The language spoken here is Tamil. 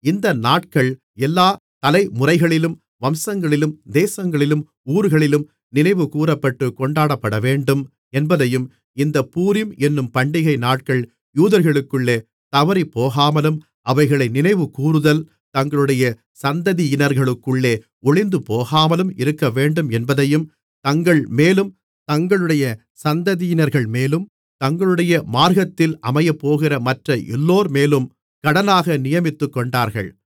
இந்த நாட்கள் எல்லாத் தலைமுறைகளிலும் வம்சங்களிலும் தேசங்களிலும் ஊர்களிலும் நினைவுகூரப்பட்டுக் கொண்டாடப்படவேண்டும் என்பதையும் இந்தப் பூரீம் என்னும் பண்டிகை நாட்கள் யூதர்களுக்குள்ளே தவறிப்போகாமலும் அவைகளை நினைவுகூருதல் தங்களுடைய சந்ததியினர்களுக்குள்ளே ஒழிந்துபோகாமலும் இருக்கவேண்டும் என்பதையும் தங்கள்மேலும் தங்களுடைய சந்ததியினர்கள்மேலும் தங்களுடைய மார்க்கத்தில் அமையப்போகிற மற்ற எல்லோர்மேலும் கடனாக நியமித்துக்கொண்டார்கள்